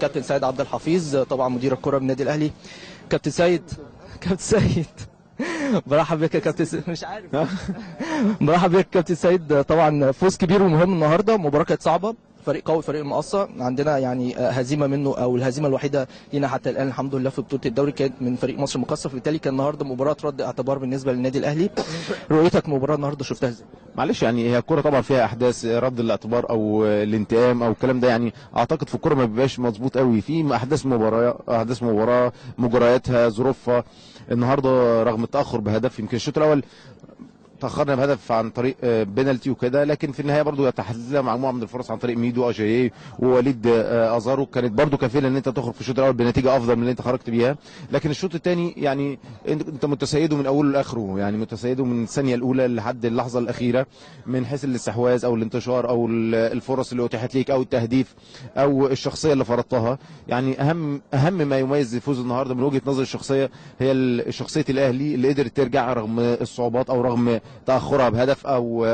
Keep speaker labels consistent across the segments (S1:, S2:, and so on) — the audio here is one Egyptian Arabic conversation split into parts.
S1: كابتن سيد عبد الحفيظ طبعا مدير الكره بالنادي الاهلي كابتن سيد كابتن سيد برحب بك يا كابتن سيد مش عارف برحب بك يا كابتن سيد طبعا فوز كبير ومهم النهارده مباراه كانت صعبه فريق قوي فريق المقصه عندنا يعني هزيمه منه او الهزيمه الوحيده لينا حتى الان الحمد لله في بطوله الدوري كانت من فريق مصر المقصه فبالتالي كان النهارده مباراه رد اعتبار بالنسبه للنادي الاهلي رؤيتك مباراه النهارده شفتها ازاي؟
S2: معلش يعني هي الكوره طبعا فيها احداث رد الاعتبار او الانتقام او الكلام ده يعني اعتقد في الكوره ما بيبقاش مظبوط قوي في احداث مباراه احداث مباراه مجرياتها ظروفها النهارده رغم التاخر بهدف يمكن الشوط الاول تاخرنا بهدف عن طريق بينالتي وكده لكن في النهايه برضو تحدث لنا مجموعه من الفرص عن طريق ميدو اجاييه ووليد ازارو كانت برضو كفيله ان انت تخرج في الشوط الاول بنتيجه افضل من اللي انت خرجت بيها لكن الشوط الثاني يعني انت متسيده من اوله لاخره يعني متسيده من الثانيه الاولى لحد اللحظه الاخيره من حيث الاستحواذ او الانتشار او الفرص اللي اتيحت ليك او التهديف او الشخصيه اللي فرضتها يعني اهم اهم ما يميز فوز النهارده من وجهه نظري الشخصيه هي شخصيه الاهلي اللي قدرت ترجع رغم الصعوبات او رغم تاخرها بهدف او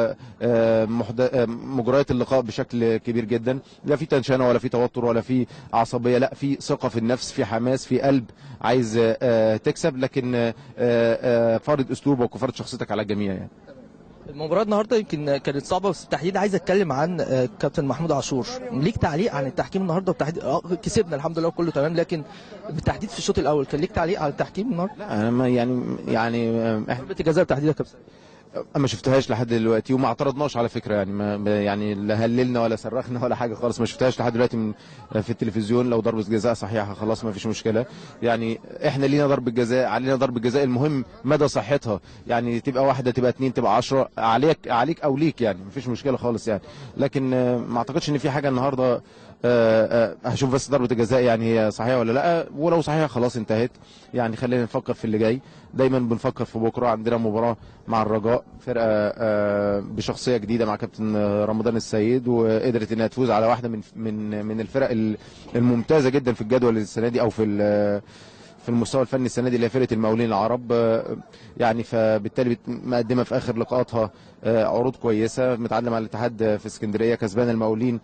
S2: مجريات اللقاء بشكل كبير جدا لا في تنشنه ولا في توتر ولا في عصبيه لا في ثقه في النفس في حماس في قلب عايز تكسب لكن فرض اسلوبك وفرض شخصيتك على الجميع يعني
S1: المباراة النهارده يمكن كانت صعبة بس بالتحديد عايز اتكلم عن كابتن محمود عاشور، ليك تعليق عن التحكيم النهارده بالتحديد اه كسبنا الحمد لله كله تمام لكن بالتحديد في الشوط الاول كان ليك تعليق على التحكيم النهارده؟
S2: لا انا ما يعني يعني
S1: احنا ضربة الجزاء بالتحديد يا كابتن
S2: ما شفتهاش لحد دلوقتي وما اعترضناش على فكره يعني ما يعني لا هللنا ولا صرخنا ولا حاجه خالص ما شفتهاش لحد دلوقتي من في التلفزيون لو ضربه جزاء صحيحه خلاص ما فيش مشكله يعني احنا لينا ضربه جزاء علينا ضربه جزاء المهم مدى صحتها يعني تبقى واحده تبقى اثنين تبقى 10 عليك عليك او ليك يعني ما فيش مشكله خالص يعني لكن ما اعتقدش ان في حاجه النهارده هشوف بس ضربه الجزاء يعني هي صحيحه ولا لا ولو صحيحه خلاص انتهت يعني خلينا نفكر في اللي جاي دايما بنفكر في بكره عندنا مباراه مع الرجاء فرقه بشخصيه جديده مع كابتن رمضان السيد وقدرت انها تفوز على واحده من من من الفرق الممتازه جدا في الجدول السنه دي او في في المستوى الفني السنه دي اللي هي فرقه المقاولين العرب يعني فبالتالي مقدمه في اخر لقاءاتها عروض كويسه متعادله مع الاتحاد في اسكندريه كسبان المقاولين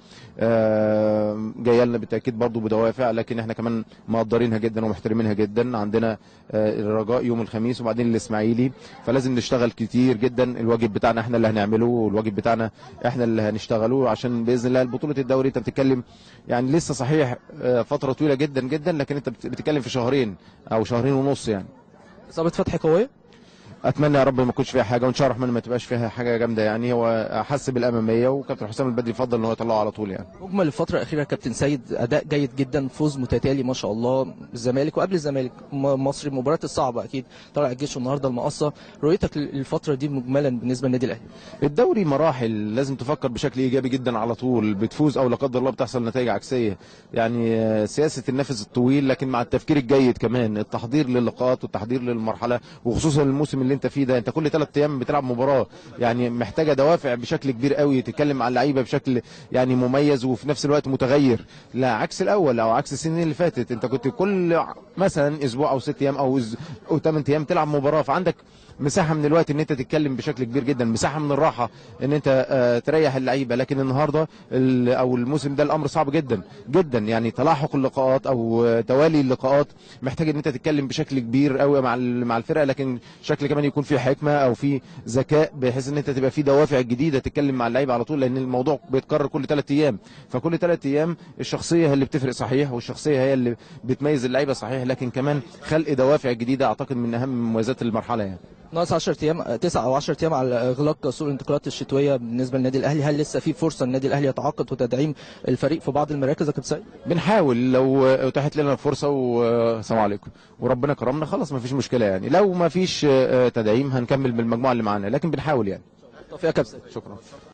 S2: جايه لنا بالتاكيد برضو بدوافع لكن احنا كمان مقدرينها جدا ومحترمينها جدا عندنا الرجاء يوم الخميس وبعدين الاسماعيلي فلازم نشتغل كتير جدا الواجب بتاعنا احنا اللي هنعمله والواجب بتاعنا احنا اللي هنشتغله عشان باذن الله بطوله الدوري انت بتتكلم يعني لسه صحيح فتره طويله جدا جدا لكن انت بتتكلم في شهرين او شهرين ونص يعني
S1: اصابه فتحي قويه
S2: اتمنى يا رب ما يكونش فيها حاجه وان شاء الله الرحمن ما تبقاش فيها حاجه جامده يعني هو حس بالاماميه وكابتن حسام البدري فضل ان هو يطلعه على طول يعني
S1: مجمل الفتره الاخيره كابتن سيد اداء جيد جدا فوز متتالي ما شاء الله الزمالك وقبل الزمالك مصري المباريات الصعبه اكيد طلع الجيش النهارده المقصه رؤيتك للفتره دي مجملا بالنسبه للنادي الاهلي
S2: الدوري مراحل لازم تفكر بشكل ايجابي جدا على طول بتفوز او لا قدر الله بتحصل نتائج عكسيه يعني سياسه النفس الطويل لكن مع التفكير الجيد كمان التحضير للقاءات والتحضير للمرحله وخصوصا الموسم اللي انت فيه ده انت كل ثلاث ايام بتلعب مباراه يعني محتاجه دوافع بشكل كبير قوي تتكلم مع اللعيبه بشكل يعني مميز وفي نفس الوقت متغير لا عكس الاول او عكس السنين اللي فاتت انت كنت كل مثلا اسبوع او ست ايام او او ثمان ايام تلعب مباراه فعندك مساحه من الوقت ان انت تتكلم بشكل كبير جدا مساحه من الراحه ان انت آه تريح اللعيبه لكن النهارده او الموسم ده الامر صعب جدا جدا يعني تلاحق اللقاءات او توالي اللقاءات محتاج ان انت تتكلم بشكل كبير قوي مع مع الفرقه لكن شكل كمان يكون في حكمه او في ذكاء بحيث ان انت تبقى في دوافع جديده تتكلم مع اللعيبه على طول لان الموضوع بيتكرر كل ثلاث ايام فكل ثلاث ايام الشخصيه هي اللي بتفرق صحيح والشخصيه هي اللي بتميز اللعيبه صحيح لكن كمان خلق دوافع جديده اعتقد من اهم مميزات المرحله يعني
S1: ناقص 10 ايام 9 او 10 ايام على اغلاق سوق الانتقالات الشتويه بالنسبه للنادي الاهلي هل لسه في فرصه النادي الاهلي يتعاقد وتدعيم الفريق في بعض المراكز يا كابتن سيد
S2: بنحاول لو اتاحت لنا الفرصه والسلام عليكم وربنا كرمنا خلاص ما فيش مشكله يعني لو ما فيش تدعيم هنكمل بالمجموعه اللي معانا لكن بنحاول يعني
S1: توفيق يا كابتن
S2: شكرا